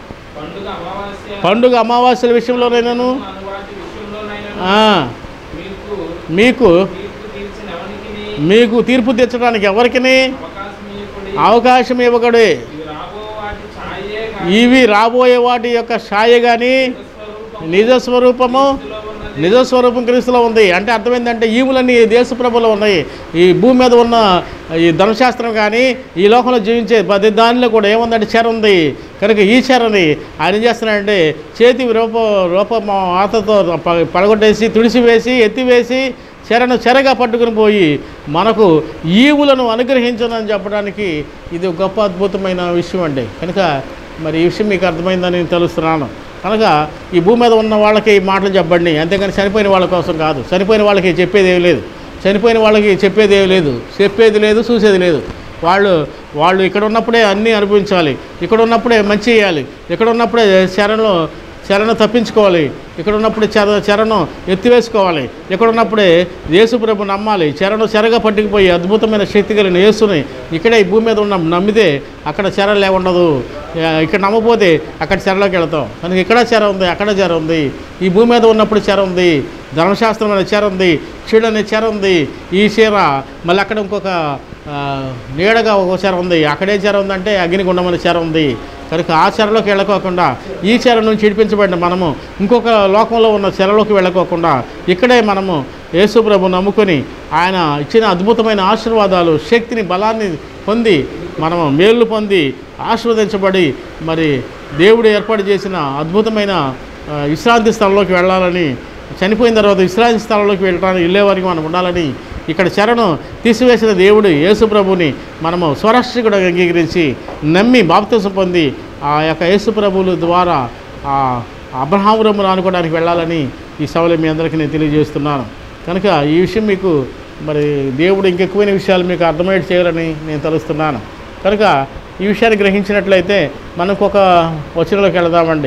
పండుగ అమావాస్య పండుగ అమావాస్యల విషయంలోనైనాను అను వాటి విషయంలోనైనను ఆ, మీకు మీకు తీర్పు తీర్చిన ఎవరికి మీకు తీర్పు తెచ్చడానికి ఎవరికి అవకాశం ఇవ్వకుడి అవకాశం ఇవ్వకడే ఇవి రాబో వాటి ఛాయే కాదు ఇవి రాబోయే వాటి యొక్క ఛాయ కానీ స్వరూపం నిజ స్వరూపము ఇందులో ఉన్నది నిజ స్వరూపం క్రీస్తులో ఉంది అంటే అర్థమైందంటే ఈవులన్నీ దేశ ప్రభులో ఉన్నాయి ఈ భూమి మీద ఉన్న ఈ ధర్మశాస్త్రం కానీ ఈ లోకంలో జీవించే ప్రతి దానిలో కూడా ఏముందంటే చెర ఉంది కనుక ఈ చెరని ఆయన ఏం చేస్తున్నాడంటే చేతి రూప రూప ఆతతో ప- పడగొట్టేసి తుడిసివేసి ఎత్తివేసి చెరను చెరగా పట్టుకుని పోయి మనకు ఈవులను అనుగ్రహించనని చెప్పడానికి ఇది ఒక గొప్ప అద్భుతమైన విషయం అండి కనుక మరి ఈ విషయం మీకు అర్థమైందని నేను తెలుస్తున్నాను కనుక ఈ భూమి మీద ఉన్న వాళ్ళకి ఈ మాటలు చెప్పండి అంతేగాని చనిపోయిన వాళ్ళ కోసం కాదు చనిపోయిన వాళ్ళకి చెప్పేది ఏమీ లేదు చనిపోయిన వాళ్ళకి చెప్పేది ఏమీ లేదు చెప్పేది లేదు చూసేది లేదు వాళ్ళు వాళ్ళు ఇక్కడ ఉన్నప్పుడే అన్నీ అనుభవించాలి ఇక్కడ ఉన్నప్పుడే మంచి చేయాలి ఇక్కడ ఉన్నప్పుడే శరణలో చెరను తప్పించుకోవాలి ఇక్కడ ఉన్నప్పుడే చెర చెరను ఎత్తివేసుకోవాలి ఇక్కడ ఉన్నప్పుడే యేసు ప్రభు నమ్మాలి చెరను చెరగా పట్టుకుపోయి అద్భుతమైన శక్తి కలిగిన యేసుని ఇక్కడే ఈ భూమి మీద ఉన్న నమ్మితే అక్కడ చెర లేకుండదు ఆ, ఇక్కడ నమ్మపోతే అక్కడ చెరలోకి వెళతాం కనుక ఇక్కడ చెర ఉంది అక్కడ చెర ఉంది ఈ భూమి మీద ఉన్నప్పుడు చెర ఉంది ధర్మశాస్త్రం అనే చెర ఉంది చెడు అనే చెర ఉంది ఈ చీర మళ్ళీ అక్కడ ఇంకొక ఆ, నీడగా ఒక చెర ఉంది అక్కడే చెర ఉందంటే అగ్నిగుండం అనే చెర ఉంది కనుక ఆ చెరలోకి వెళ్ళకోకుండా ఈ చెర నుంచి ఇడిపించబడిన మనము ఇంకొక లోకంలో ఉన్న చెరలోకి వెళ్ళకోకుండా ఇక్కడే మనము యేసు ప్రభు నమ్ముకొని ఆయన ఇచ్చిన అద్భుతమైన ఆశీర్వాదాలు శక్తిని బలాన్ని పొంది మనము మేలు పొంది ఆశీర్వదించబడి మరి దేవుడు ఏర్పాటు చేసిన అద్భుతమైన ఆ, విశ్రాంతి స్థలంలోకి వెళ్ళాలని చనిపోయిన తర్వాత విశ్రాంతి స్థలంలోకి వెళ్ళడానికి వెళ్ళే వారికి మనం ఉండాలని ఇక్కడ చెరను తీసివేసిన దేవుడు యేసు ప్రభుని మనము స్వరాష్ట్రికుడు అంగీకరించి నమ్మి బాప్తిసం పొంది ఆ యొక్క యేసు ప్రభువుల ద్వారా ఆ అబ్రహామురమును అనుకోవడానికి వెళ్ళాలని ఈ సభలో మీ అందరికీ నేను తెలియజేస్తున్నాను కనుక ఈ విషయం మీకు మరి దేవుడు ఇంకెక్కువైన విషయాలు మీకు అర్థమయ్యేట్ చేయాలని నేను తలుస్తున్నాను కనుక ఈ విషయాన్ని గ్రహించినట్లయితే మనకు ఒక వచనంలోకి వెళదామండి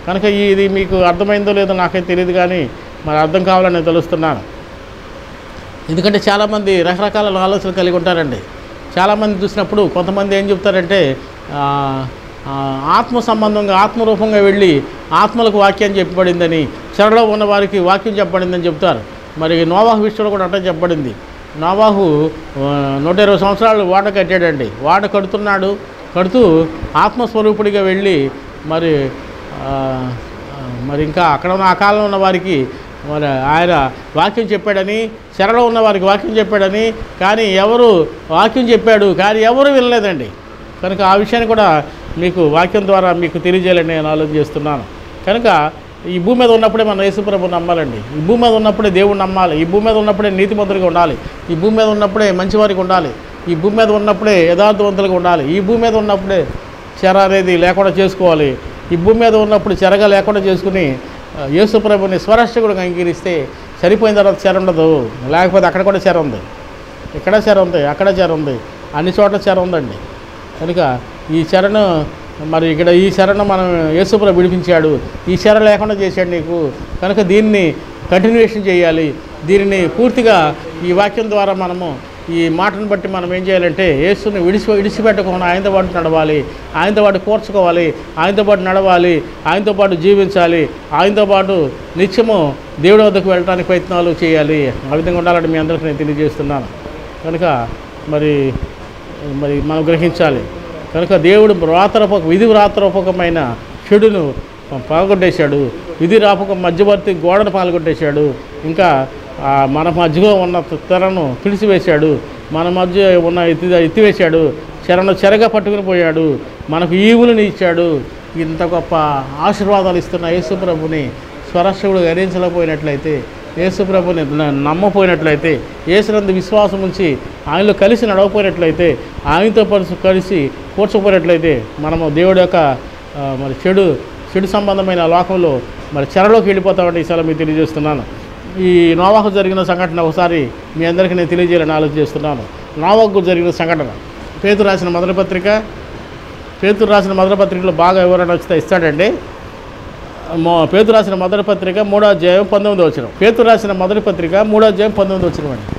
కనుక ఈ- ఇది మీకు అర్థమైందో లేదో నాకైతే తెలియదు కానీ మరి అర్థం కావాలని నేను తెలుస్తున్నాను ఎందుకంటే చాలామంది రకరకాల ఆలోచనలు కలిగి ఉంటారండి చాలామంది చూసినప్పుడు కొంతమంది ఏం చెప్తారంటే ఆ, ఆ, ఆత్మ సంబంధంగా ఆత్మరూపంగా వెళ్ళి ఆత్మలకు వాక్యం చెప్పబడిందని చెరలో ఉన్న వారికి వాక్యం చెప్పబడిందని చెప్తారు మరి నోవాహు విషయంలో కూడా అట్లా చెప్పబడింది నోవాహు ఆ, నూట ఇరవై సంవత్సరాలు వాట కట్టాడండి వాట కడుతున్నాడు కడుతూ ఆత్మస్వరూపుడిగా వెళ్ళి మరి ఆ, ఆ, మరి ఇంకా అక్కడ ఉన్న ఆ కాలంలో ఉన్న వారికి మరి ఆయన వాక్యం చెప్పాడని చెరలో ఉన్న వారికి వాక్యం చెప్పాడని కానీ ఎవరు వాక్యం చెప్పాడు కానీ ఎవరు వినలేదండి కనుక ఆ విషయాన్ని కూడా మీకు వాక్యం ద్వారా మీకు తెలియజేయాలని నేను ఆలోచన చేస్తున్నాను కనుక ఈ భూమి మీద ఉన్నప్పుడే మనం యేసుప్రభు నమ్మాలండి ఈ భూమి మీద ఉన్నప్పుడే దేవుడు నమ్మాలి ఈ భూమి మీద ఉన్నప్పుడే నీతిమంతులుగా ఉండాలి ఈ భూమి మీద ఉన్నప్పుడే మంచివారికి ఉండాలి ఈ భూమి మీద ఉన్నప్పుడే యథార్థవంతులుగా ఉండాలి ఈ భూమి మీద ఉన్నప్పుడే చెర అనేది లేకుండా చేసుకోవాలి ఈ భూమి మీద ఉన్నప్పుడు చెరగా లేకుండా చేసుకుని ఆ, యేసుప్రభుని స్వరాష్ట్రకుడిగా అంగీకరిస్తే సరిపోయిన తర్వాత చెర ఉండదు లేకపోతే అక్కడ కూడా చెర ఉంది ఇక్కడ చెర ఉంది అక్కడ చెర ఉంది అన్ని చోట్ల చెర ఉందండి కనుక ఈ చెరను మరి ఇక్కడ ఈ చెరను మనం యేసుప్రభు విడిపించాడు ఈ చెర లేకుండా చేశాడు నీకు కనుక దీన్ని కంటిన్యూషన్ చేయాలి దీనిని పూర్తిగా ఈ వాక్యం ద్వారా మనము ఈ మాటను బట్టి మనం ఏం చేయాలంటే యేసుని విడిచి విడిచిపెట్టకుండా ఆయనతో పాటు నడవాలి ఆయనతో పాటు కూర్చుకోవాలి ఆయనతో పాటు నడవాలి ఆయనతో పాటు జీవించాలి ఆయనతో పాటు నిత్యము దేవుడి వద్దకు వెళ్ళడానికి ప్రయత్నాలు చేయాలి ఆ విధంగా ఉండాలని మీ అందరికీ నేను తెలియజేస్తున్నాను కనుక మరి మరి మనం గ్రహించాలి కనుక దేవుడు వ్రాతరూపక విధి వ్రాతరూపకమైన చెడును పాల్గొట్టేశాడు విధి రాపకం మధ్యవర్తి గోడను పాల్గొట్టేశాడు ఇంకా ఆ, మన మధ్యలో ఉన్న తెరను పిలిచివేశాడు మన మధ్య ఉన్న ఎత్తి ఎత్తివేశాడు చెరను చెరగా పట్టుకుని పోయాడు మనకు ఈవులను ఇచ్చాడు ఇంత గొప్ప ఆశీర్వాదాలు ఇస్తున్న యేసుప్రభుని స్వరాష్ట్రుడు గరించలేకపోయినట్లయితే యేసుప్రభుని న- నమ్మపోయినట్లయితే యేసునందు విశ్వాసం ఉంచి ఆయనలో కలిసి నడవపోయినట్లయితే ఆయనతో పరుసు కలిసి కూర్చోపోయినట్లయితే మనము దేవుడి యొక్క ఆ, మరి చెడు చెడు సంబంధమైన లోకంలో మరి చెరలోకి వెళ్ళిపోతామని ఈసారి మీకు తెలియజేస్తున్నాను ఈ నోవాకు జరిగిన సంఘటన ఒకసారి మీ అందరికీ నేను తెలియజేయాలని ఆలోచన చేస్తున్నాను నోవాకు జరిగిన సంఘటన పేతురు రాసిన మొదటి పత్రిక పేతురు రాసిన మొదటి పత్రికలో బాగా వివరణ వచ్చితే ఇస్తాడండి మో పేతురు రాసిన మొదటి పత్రిక మూడో అధ్యాయం పంతొమ్మిది వచ్చిన పేతురు రాసిన మొదటి పత్రిక మూడో అధ్యాయం పంతొమ్మిది వచ్చిన అండి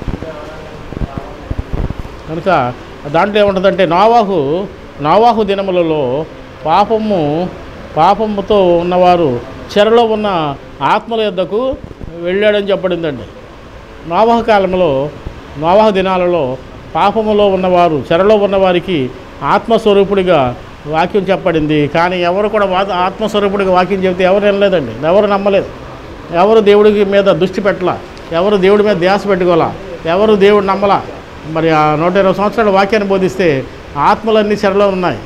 కనుక దాంట్లో ఏముంటుందంటే నావాహు నావాహు దినములలో పాపము పాపముతో ఉన్నవారు చెరలో ఉన్న ఆత్మల యొద్దకు వెళ్ళాడని చెప్పబడిందండి నోవాహ కాలంలో నోవాహ దినాలలో పాపములో ఉన్నవారు చెరలో ఉన్నవారికి ఆత్మస్వరూపుడిగా వాక్యం చెప్పబడింది కానీ ఎవరు కూడా వా ఆత్మస్వరూపుడిగా వాక్యం చెబితే ఎవరు వినలేదండి ఎవరు నమ్మలేదు ఎవరు దేవుడికి మీద దృష్టి పెట్టలా ఎవరు దేవుడి మీద ధ్యాస పెట్టుకోవాలా ఎవరు దేవుడు నమ్మలా మరి ఆ నూట ఇరవై సంవత్సరాల వాక్యాన్ని బోధిస్తే ఆత్మలన్నీ చెరలో ఉన్నాయి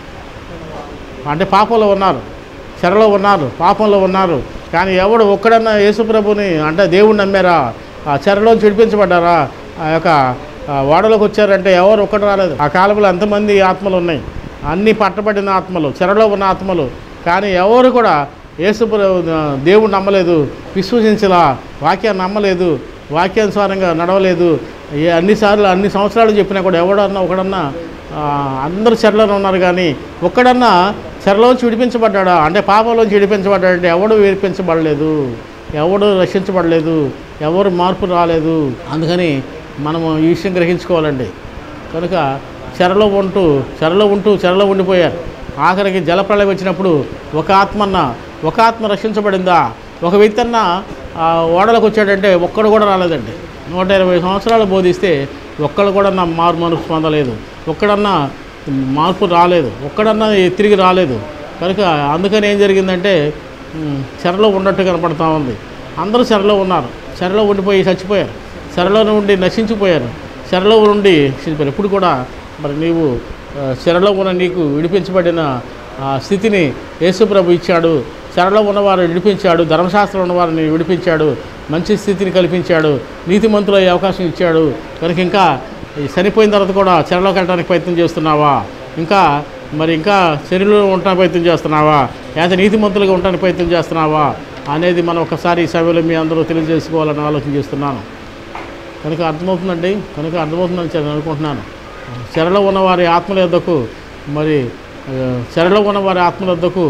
అంటే పాపంలో ఉన్నారు చెరలో ఉన్నారు పాపంలో ఉన్నారు కానీ ఎవడు ఒక్కడన్నా యేసుప్రభుని అంటే దేవుడు నమ్మారా ఆ చెరలో చిడిపించబడ్డారా ఆ యొక్క ఆ ఓడలోకి వచ్చారంటే ఎవరు ఒక్కడు రాలేదు ఆ కాలంలో ఎంతమంది ఆత్మలు ఉన్నాయి అన్నీ పట్టబడిన ఆత్మలు చెరలో ఉన్న ఆత్మలు కానీ ఎవరు కూడా యేసుప్రభు దేవుడు నమ్మలేదు విశ్వసించలా వాక్యాన్ని నమ్మలేదు వాక్యానుసారంగా నడవలేదు ఏ అన్నిసార్లు అన్ని సంవత్సరాలు చెప్పినా కూడా ఎవడన్నా ఒకడన్నా ఆ, అందరూ చెరలోనే ఉన్నారు కానీ ఒక్కడన్నా చెరలోంచి విడిపించబడ్డాడా అంటే పాపంలోంచి విడిపించబడ్డాడంటే ఎవడు విడిపించబడలేదు ఎవడు రక్షించబడలేదు ఎవరు మార్పు రాలేదు అందుకని మనము ఈ విషయం గ్రహించుకోవాలండి కనుక చెరలో ఉంటూ చెరలో ఉంటూ చెరలో ఉండిపోయారు ఆఖరికి జలప్రళయం వచ్చినప్పుడు ఒక ఆత్మన్న ఒక ఆత్మ రక్షించబడిందా ఒక వ్యక్తి అన్న ఆ ఓడలకు వచ్చాడంటే ఒక్కడు కూడా రాలేదండి నూట ఇరవై సంవత్సరాలు బోధిస్తే ఒక్కడు కూడా నా మారు మనసు పొందలేదు ఒక్కడన్నా మార్పు రాలేదు ఒక్కడన్నా తిరిగి రాలేదు కనుక అందుకని ఏం జరిగిందంటే ఉమ్, చెరలో ఉన్నట్టు కనపడతా ఉంది అందరూ చెరలో ఉన్నారు చెరలో ఉండిపోయి చచ్చిపోయారు చెరలో ఉండి నశించిపోయారు చెరలో ఉండి చనిపోయారు ఇప్పుడు కూడా మరి నీవు ఆ, చెరలో ఉన్న నీకు విడిపించబడిన ఆ స్థితిని యేసుప్రభు ఇచ్చాడు చెరలో ఉన్నవారు విడిపించాడు ధర్మశాస్త్రం ఉన్నవారిని విడిపించాడు మంచి స్థితిని కల్పించాడు నీతిమంతులు అయ్యే అవకాశం ఇచ్చాడు కనుక ఇంకా ఈ చనిపోయిన తర్వాత కూడా చెరలోకి వెళ్ళడానికి ప్రయత్నం చేస్తున్నావా ఇంకా మరి ఇంకా శరీరంలో ఉండడానికి ప్రయత్నం చేస్తున్నావా లేదా నీతిమంతులుగా ఉండడానికి ప్రయత్నం చేస్తున్నావా అనేది మనం ఒకసారి ఈ సభలో మీ అందరూ తెలియజేసుకోవాలని ఆలోచన చేస్తున్నాను కనుక అర్థమవుతుందండి కనుక అర్థమవుతుందని నేను అనుకుంటున్నాను చెరలో ఉన్న వారి ఆత్మల యొద్దకు మరి ఆ, చెరలో ఉన్న వారి ఆత్మల యొద్దకు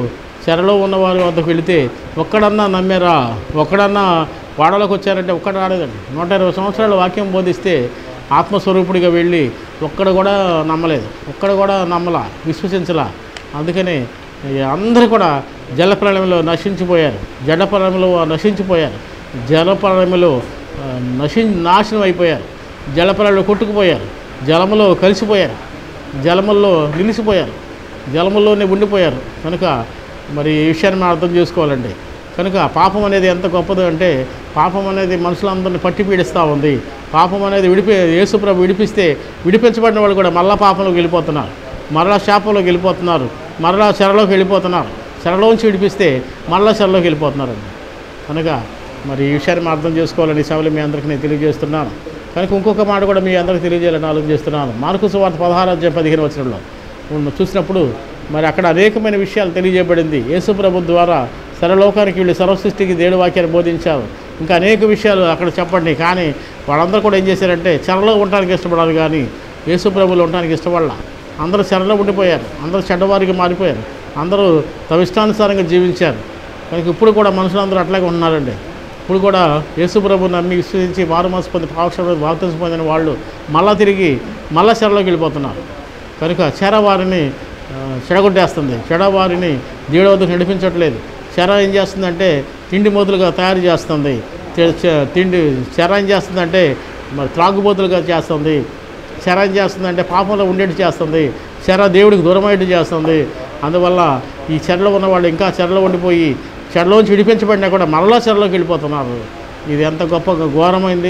చెరలో ఉన్న వారి వద్దకు వెళితే ఒక్కడన్నా నమ్మారా ఒక్కడన్నా వాడలోకి వచ్చారంటే ఒక్కడ రాలేదండి నూట ఇరవై సంవత్సరాలు వాక్యం బోధిస్తే ఆత్మస్వరూపుడిగా వెళ్ళి ఒక్కడ కూడా నమ్మలేదు ఒక్కడ కూడా నమ్మలా విశ్వసించలా అందుకని ఈ అందరూ కూడా జలప్రలయంలో నశించిపోయారు జలప్రలయంలో నశించిపోయారు జలప్రలయంలో ఆ, నశి నాశనం అయిపోయారు జలప్రలయంలో కొట్టుకుపోయారు జలములో కలిసిపోయారు జలముల్లో నిలిచిపోయారు జలముల్లోనే ఉండిపోయారు కనుక మరి ఈ విషయాన్ని మనం అర్థం చేసుకోవాలండి కనుక పాపం అనేది ఎంత గొప్పదో అంటే పాపం అనేది మనుషులందరినీ పట్టి పీడిస్తూ ఉంది పాపం అనేది విడిపి యేసుప్రభు విడిపిస్తే విడిపించబడిన వాళ్ళు కూడా మళ్ళా పాపంలోకి వెళ్ళిపోతున్నారు మరలా శాపంలోకి వెళ్ళిపోతున్నారు మరలా చెరలోకి వెళ్ళిపోతున్నారు చెరలోంచి విడిపిస్తే మరలా చెరలోకి వెళ్ళిపోతున్నారండి కనుక మరి ఈ విషయాన్ని మనం అర్థం చేసుకోవాలని ఈ సభలు మీ అందరికీ నేను తెలియజేస్తున్నాను కనుక ఇంకొక మాట కూడా మీ అందరికీ తెలియజేయాలని ఆలోచిస్తున్నాను మార్కు సువార్త పదహారు అధ్యాయం పదిహేను వచనంలో ఉన్న చూసినప్పుడు మరి అక్కడ అనేకమైన విషయాలు తెలియజేయబడింది యేసు ప్రభు ద్వారా సర్వలోకానికి వీళ్ళు సర్వసృష్టికి దేవుడి వాక్యాన్ని బోధించారు ఇంకా అనేక విషయాలు అక్కడ చెప్పండి కానీ వాళ్ళందరూ కూడా ఏం చేశారంటే చెరలో ఉండడానికి ఇష్టపడాలి కానీ యేసు ప్రభులు ఉండడానికి ఇష్టపడాల అందరూ చెరలో ఉండిపోయారు అందరూ చెడ్డవారికి మారిపోయారు అందరూ తమ ఇష్టానుసారంగా జీవించారు కనుక ఇప్పుడు కూడా మనుషులందరూ అట్లాగే ఉన్నారండి ఇప్పుడు కూడా యేసుప్రభు నమ్మి విశ్వసించి మారు మనసు పొంది పావక్ష బాప్తిసం పొందిన వాళ్ళు మళ్ళా తిరిగి మళ్ళా చెరలోకి వెళ్ళిపోతున్నారు కనుక చెర వారిని ఆ, చెడగొట్టేస్తుంది చెడ వారిని దేవుడి వద్దకు నడిపించట్లేదు చెర ఏం చేస్తుందంటే తిండి మొదలుగా తయారు చేస్తుంది చె- చె- తిండి చెర ఏం చేస్తుందంటే మరి త్రాగుబోతులుగా చేస్తుంది చెర ఏం చేస్తుందంటే పాపంలో ఉండేట్టు చేస్తుంది చెర దేవుడికి దూరమయ్యేట్టు చేస్తుంది అందువల్ల ఈ చెరలో ఉన్న వాళ్ళు ఇంకా చెరలో ఉండిపోయి చెరలోంచి విడిపించబడినా కూడా మరలా చెరలోకి వెళ్ళిపోతున్నారు ఇది ఎంత గొప్ప ఘోరమైంది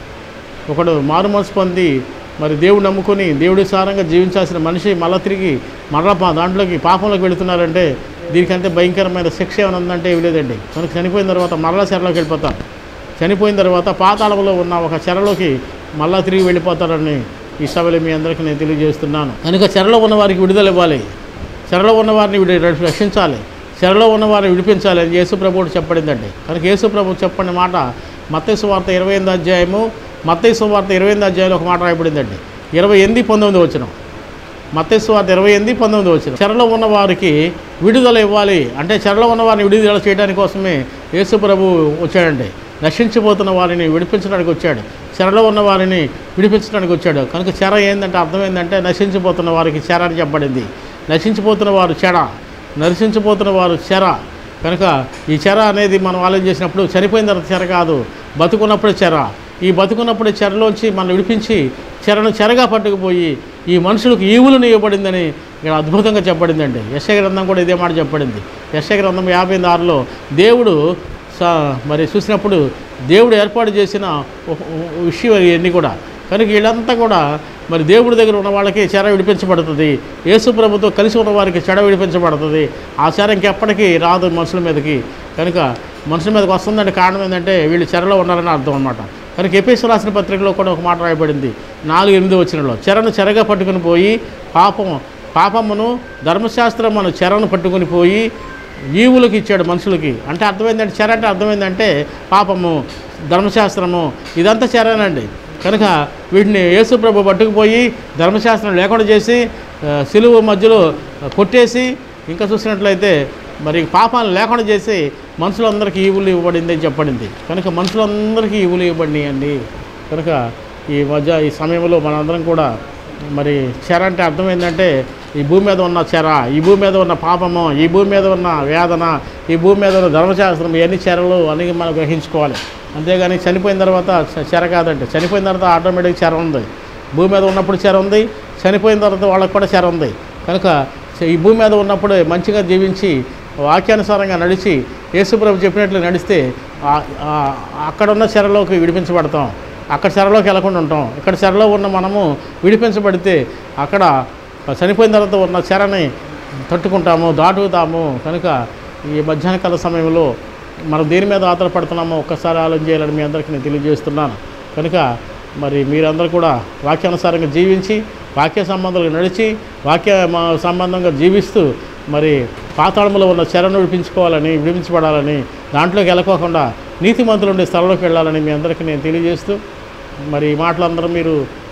ఒకడు మారు మనసు పొంది మరి దేవుడు నమ్ముకొని దేవుడి సారంగా జీవించాల్సిన మనిషి మళ్ళా తిరిగి మరలా పా- దాంట్లోకి పాపంలోకి వెళుతున్నారంటే దీనికంటే భయంకరమైన శిక్ష ఏమైనా ఉందంటే ఏమి లేదండి మనకు చనిపోయిన తర్వాత మరలా చెరలోకి వెళ్ళిపోతారు చనిపోయిన తర్వాత పాతాళంలో ఉన్న ఒక చెరలోకి మళ్ళా తిరిగి వెళ్ళిపోతారని ఈ సభలో మీ అందరికీ నేను తెలియజేస్తున్నాను కనుక చెరలో ఉన్న వారికి విడుదల ఇవ్వాలి చెరలో ఉన్న వారిని విడి రక్షించాలి చెరలో ఉన్న వారిని విడిపించాలి అని యేసు ప్రభువుడు చెప్పడిందండి కనుక యేసు ప్రభు చెప్పని మాట మత్తయి సువార్త ఇరవై ఎనిమిది అధ్యాయము మత్తయి సువార్త ఇరవై ఎనిమిది అధ్యాయంలో ఒక మాట రాయబడిందండి ఇరవై ఎనిమిది పంతొమ్మిది వచ్చిన మత్తయి సువార్త ఇరవై ఎనిమిది పంతొమ్మిది వచ్చిన చెరలో ఉన్న వారికి విడుదల ఇవ్వాలి అంటే చెరలో ఉన్న వారిని విడుదల చేయడానికి కోసమే యేసు ప్రభు వచ్చాడండి నశించిపోతున్న వారిని విడిపించడానికి వచ్చాడు చెరలో ఉన్న వారిని విడిపించడానికి వచ్చాడు కనుక చెర ఏంటంటే అర్థం ఏంటంటే నశించిపోతున్న వారికి చెర అని చెప్పబడింది నశించిపోతున్న వారు చెడ నశించిపోతున్న వారు చెర కనుక ఈ చెర అనేది మనం ఆలోచన చేసినప్పుడు చనిపోయిన తర్వాత చెర కాదు బతుకున్నప్పుడే చెర ఈ బతుకున్నప్పుడే చెరలోంచి మనం విడిపించి చెరను చెరగా పట్టుకుపోయి ఈ మనుషులకు ఈవులను ఇవ్వబడిందని ఇక్కడ అద్భుతంగా చెప్పబడిందండి యశ గ్రంథం కూడా ఇదే మాట చెప్పబడింది యశ గ్రంథం యాభై ఆరులో దేవుడు స మరి చూసినప్పుడు దేవుడు ఏర్పాటు చేసిన ఒక- ఒక విషయం ఇవన్నీ కూడా కనుక వీళ్ళంతా కూడా మరి దేవుడి దగ్గర ఉన్న వాళ్ళకి చెర విడిపించబడుతుంది యేసు ప్రభుతో కలిసి ఉన్న వారికి చెడ విడిపించబడుతుంది ఆ చెర ఇంకెప్పటికీ రాదు మనుషుల మీదకి కనుక మనుషుల మీదకి వస్తుందంటే కారణం ఏంటంటే వీళ్ళు చెరలో ఉన్నారని అర్థం అనమాట కనుక ఎపిసు రాసిన పత్రికలో కూడా ఒక మాట రాయబడింది నాలుగు ఎనిమిది వచ్చినలో చెరను చెరగా పట్టుకుని పోయి పాపం పాపమును ధర్మశాస్త్రమును చెరను పట్టుకుని పోయి ఈవులకు ఇచ్చాడు మనుషులకి అంటే అర్థమైందంటే చెర అంటే అర్థమైందంటే పాపము ధర్మశాస్త్రము ఇదంతా చెరేనండి కనుక వీటిని యేసు ప్రభు పట్టుకుపోయి ధర్మశాస్త్రం లేకుండా చేసి ఆ, సిలువ మధ్యలో కొట్టేసి ఇంకా చూసినట్లయితే మరి పాపాలు లేకుండా చేసి మనుషులందరికీ ఈవులు ఇవ్వబడింది అని చెప్పబడింది కనుక మనుషులందరికీ ఈవులు ఇవ్వబడినాయండి కనుక ఈ మధ్య ఈ సమయంలో మనందరం కూడా మరి చెర అంటే అర్థం ఏంటంటే ఈ భూమి మీద ఉన్న చెర ఈ భూమి మీద ఉన్న పాపము ఈ భూమి మీద ఉన్న వేదన ఈ భూమి మీద ఉన్న ధర్మశాస్త్రం ఇవన్నీ చెరలు అని మనం గ్రహించుకోవాలి అంతేగాని చనిపోయిన తర్వాత చె- చెర కాదంటే చనిపోయిన తర్వాత ఆటోమేటిక్ చెర ఉంది భూమి మీద ఉన్నప్పుడు చెర ఉంది చనిపోయిన తర్వాత వాళ్ళకి కూడా చెర ఉంది కనుక చె- ఈ భూమి మీద ఉన్నప్పుడు మంచిగా జీవించి వాక్యానుసారంగా నడిచి యేసుప్రభు చెప్పినట్లు నడిస్తే ఆ- ఆ- అక్కడ ఉన్న చెరలోకి విడిపించబడతాం అక్కడ చెరలోకి వెళ్లకుండా ఉంటాం ఇక్కడ చెరలో ఉన్న మనము విడిపించబడితే అక్కడ చనిపోయిన తర్వాత ఉన్న చెరని తట్టుకుంటాము దాటుతాము కనుక ఈ మధ్యాహ్న కాల సమయంలో మనం దేని మీద ఆధారపడుతున్నామో ఒక్కసారి ఆలోచన చేయాలని మీ అందరికీ నేను తెలియజేస్తున్నాను కనుక మరి మీరందరూ కూడా వాక్యానుసారంగా జీవించి వాక్య సంబంధాలు నడిచి వాక్య మా సంబంధంగా జీవిస్తూ మరి పాతాళములో ఉన్న చెరను విడిపించుకోవాలని విడిపించబడాలని దాంట్లోకి వెళ్ళకోకుండా నీతిమంతులు ఉండే స్థలంలోకి వెళ్ళాలని మీ అందరికీ నేను తెలియజేస్తూ మరి ఈ మాటలందరూ మీరు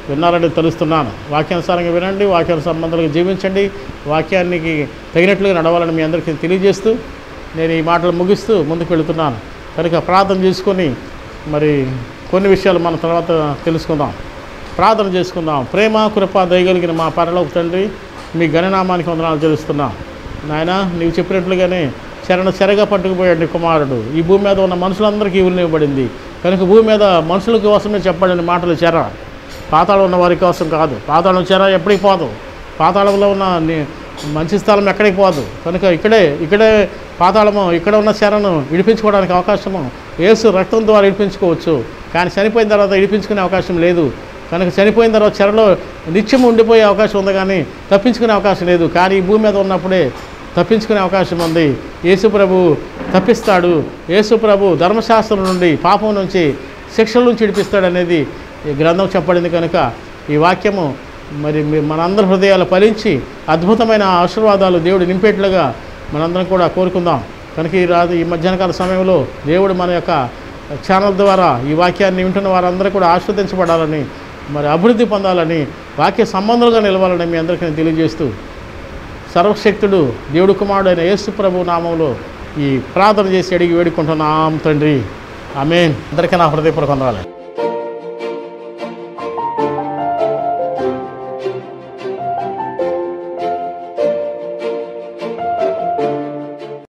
విన్నారని తెలుస్తున్నాను వాక్యానుసారంగా వినండి వాక్యాను సంబంధాలుగా జీవించండి వాక్యానికి తగినట్లుగా నడవాలని మీ అందరికీ తెలియజేస్తూ నేను ఈ మాటలు ముగిస్తూ ముందుకు వెళుతున్నాను కనుక ప్రార్థన చేసుకొని మరి కొన్ని విషయాలు మన తర్వాత తెలుసుకుందాం ప్రార్థన చేసుకుందాం ప్రేమ కృప దయగలిగిన మా పరలోక తండ్రి మీ గణనామానికి వందనాలు తెలుస్తున్నాం నాయన నీవు చెప్పినట్లుగానే శరణ చెరగా పట్టుకుపోయాడు నీ కుమారుడు ఈ భూమి మీద ఉన్న మనుషులందరికీ ఇవ్వబడింది కనుక భూమి మీద మనుషుల కోసమే చెప్పబడిన మాటలు చెర పాతాళం ఉన్న వారి కోసం కాదు పాతాళం చెర ఎప్పటికి పోదు పాతాళంలో ఉన్న ని- మంచి స్థలం ఎక్కడికి పోదు కనుక ఇక్కడే ఇక్కడే పాతాళము ఇక్కడ ఉన్న శరణు విడిపించుకోవడానికి అవకాశము యేసు రక్తం ద్వారా విడిపించుకోవచ్చు కానీ చనిపోయిన తర్వాత విడిపించుకునే అవకాశం లేదు కనుక చనిపోయిన తర్వాత చెరలో నిత్యం ఉండిపోయే అవకాశం ఉంది కానీ తప్పించుకునే అవకాశం లేదు కానీ ఈ భూమి మీద ఉన్నప్పుడే తప్పించుకునే అవకాశం ఉంది యేసు ప్రభు తప్పిస్తాడు యేసు ప్రభు ధర్మశాస్త్రం నుండి పాపం నుంచి శిక్షల నుంచి విడిపిస్తాడు అనేది ఈ గ్రంథం చెప్పబడింది కనుక ఈ వాక్యము మరి మీ- మనందరి హృదయాలు ఫలించి అద్భుతమైన ఆశీర్వాదాలు దేవుడు నింపేట్లుగా మనందరం కూడా కోరుకుందాం కనుక ఈ రాదు ఈ మధ్యాహ్నకాల సమయంలో దేవుడు మన యొక్క ఛానల్ ద్వారా ఈ వాక్యాన్ని వింటున్న వారందరూ కూడా ఆస్వాదించబడాలని మరి అభివృద్ధి పొందాలని వాక్య సంబంధాలుగా నిలవాలని మీ అందరికీ నేను తెలియజేస్తూ సర్వశక్తుడు దేవుడు కుమారుడు అయిన యేసు ప్రభు నామంలో ఈ ప్రార్థన చేసి అడిగి వేడుకుంటున్నాం తండ్రి ఆమెన్ అందరికీ నా హృదయపూర్వక వందనాలు